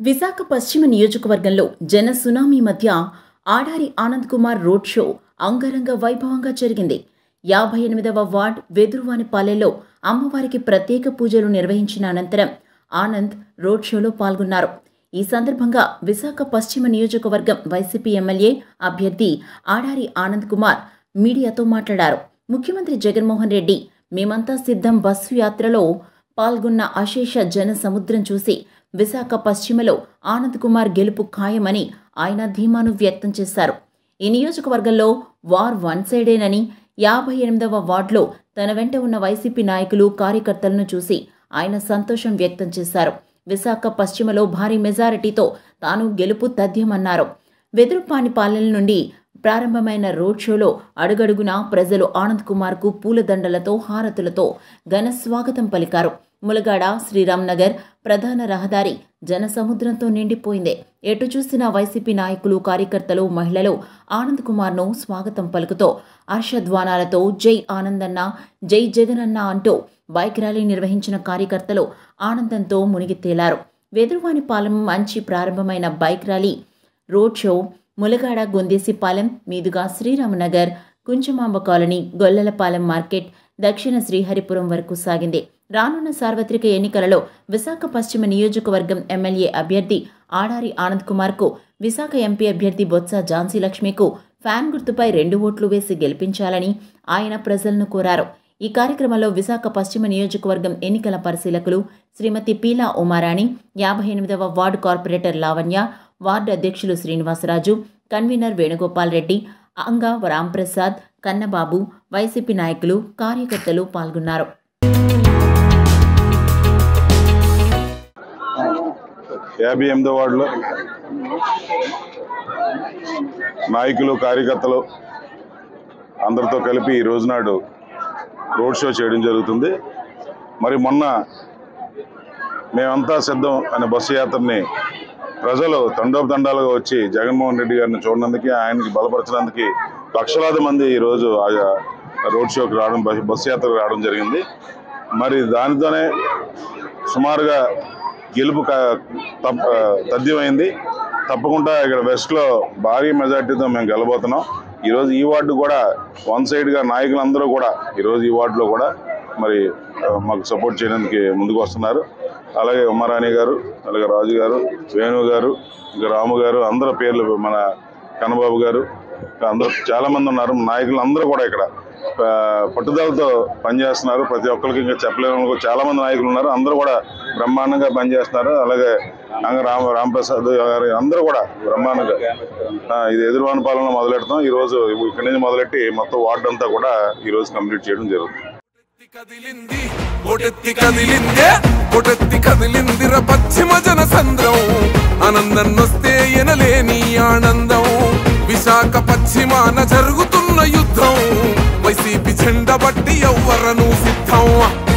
విశాఖ పశ్చిమ నియోజకవర్గంలో జన సునామీ మధ్య ఆడారి ఆనంద్ కుమార్ రోడ్ షో అంగరంగ వైభవంగా జరిగింది యాభై ఎనిమిదవ వార్డ్ వెదురువానిపాలెలో అమ్మవారికి ప్రత్యేక పూజలు నిర్వహించిన అనంతరం ఆనంద్ రోడ్ షోలో పాల్గొన్నారు ఈ సందర్భంగా విశాఖ పశ్చిమ నియోజకవర్గం వైసీపీ ఎమ్మెల్యే అభ్యర్థి ఆడారి ఆనంద్ కుమార్ మీడియాతో మాట్లాడారు ముఖ్యమంత్రి జగన్మోహన్ రెడ్డి మేమంతా సిద్ధం బస్సు యాత్రలో పాల్గొన్న అశేష జన సముద్రం చూసి విశాఖ పశ్చిమలో ఆనంద్ కుమార్ గెలుపు ఖాయమని ఆయన ధీమాను వ్యక్తం చేశారు ఈ నియోజకవర్గంలో వార్ వన్ సైడేనని యాభై ఎనిమిదవ వార్డులో తన వెంట ఉన్న వైసీపీ నాయకులు కార్యకర్తలను చూసి ఆయన సంతోషం వ్యక్తం చేశారు విశాఖ పశ్చిమలో భారీ మెజారిటీతో తాను గెలుపు తథ్యమన్నారు వెదురుపానిపాలెం నుండి ప్రారంభమైన రోడ్ షోలో అడుగడుగునా ప్రజలు ఆనంద్ కుమార్కు పూలదండలతో హారతులతో ఘన స్వాగతం పలికారు ములగాడ శ్రీరామ్ నగర్ ప్రధాన రహదారి జనసముద్రంతో నిండిపోయింది ఎటు చూసిన వైసీపీ నాయకులు కార్యకర్తలు మహిళలు ఆనంద్ కుమార్ను స్వాగతం పలుకుతో హర్షధ్వానాలతో జై ఆనందన్న జై జగనన్న అంటూ బైక్ ర్యాలీ నిర్వహించిన కార్యకర్తలు ఆనందంతో మునిగి తేలారు వెదురువానిపాలెం మంచి ప్రారంభమైన bike rally road show Mulagada Gondesipalem మీదుగా శ్రీరామనగర్ కుంచమాంబ కాలనీ గొల్లలపాలెం మార్కెట్ దక్షిణ శ్రీహరిపురం వరకు సాగింది రానున్న సార్వత్రిక ఎన్నికలలో విశాఖ పశ్చిమ నియోజకవర్గం ఎమ్మెల్యే అభ్యర్థి ఆడారి ఆనంద్ కుమార్కు విశాఖ ఎంపీ అభ్యర్థి బొత్స ఝాన్సీ లక్ష్మికు ఫ్యాన్ గుర్తుపై రెండు ఓట్లు వేసి గెలిపించాలని ఆయన ప్రజలను కోరారు ఈ కార్యక్రమంలో విశాఖ పశ్చిమ నియోజకవర్గం ఎన్నికల పరిశీలకులు శ్రీమతి పీలా ఉమారాణి యాభై ఎనిమిదవ వార్డు కార్పొరేటర్ లావణ్య వార్డు అధ్యక్షులు శ్రీనివాసరాజు కన్వీనర్ వేణుగోపాల్ రెడ్డి అంగా రాంప్రసాద్ కన్నబాబు వైసీపీ నాయకులు కార్యకర్తలు పాల్గొన్నారు యాభై ఎనిమిదో వార్డులో నాయకులు కార్యకర్తలు అందరితో కలిపి ఈ రోజునాడు రోడ్ షో చేయడం జరుగుతుంది మరి మొన్న మేమంతా సిద్ధం అనే బస్సు యాత్రని ప్రజలు తండోపతండాలుగా వచ్చి జగన్మోహన్ రెడ్డి గారిని చూడడానికి ఆయనకి బలపరచడానికి లక్షలాది మంది ఈరోజు ఆ రోడ్ షోకి రావడం బస్- బస్సు యాత్రకు రావడం జరిగింది మరి దానితోనే సుమారుగా గెలుపు క- తప్ప తథ్యమైంది తప్పకుండా ఇక్కడ వెస్ట్లో భారీ మెజార్టీతో మేము గెలబోతున్నాం ఈరోజు ఈ వార్డు కూడా వన్ సైడ్గా నాయకులందరూ కూడా ఈరోజు ఈ వార్డులో కూడా మరి ఆ, మాకు సపోర్ట్ చేయడానికి ముందుకు వస్తున్నారు అలాగే ఉమారాణి గారు అలాగే రాజు గారు వేణు గారు ఇంకా రాము గారు అందరి పేర్లు మన కన్నబాబు గారు ఇంకా అందరూ చాలా మంది ఉన్నారు నాయకులు అందరూ కూడా ఇక్కడ ఆ, పట్టుదలతో పనిచేస్తున్నారు ప్రతి ఒక్కరికి ఇంకా చెప్పలేని వాళ్ళు కూడా చాలా మంది నాయకులు ఉన్నారు అందరూ కూడా బ్రహ్మాండంగా పనిచేస్తున్నారు అలాగే అంగ రామ రామప్రసాద్ గారు అందరూ కూడా బ్రహ్మాండంగా ఆ, ఇది ఎదురువాన పాలన మొదలెడతాం ఈ రోజు ఇక్కడి నుంచి మొదలెట్టి మొత్తం వార్డు అంతా కూడా ఈ రోజు కంప్లీట్ చేయడం జరుగుతుంది ఒటెత్తి కదిలింది ఒటెత్తి కదిలిందే ఒటెత్తి కదిలిందిర పశ్చిమ జన సంద్రం ఆనందం వస్తే ఎనలేని ఆనందం విశాఖ పశ్చిమాన జరుగుతున్న యుద్ధం వైసీపీ జెండ బట్టి ఎవ్వరను సిద్ధం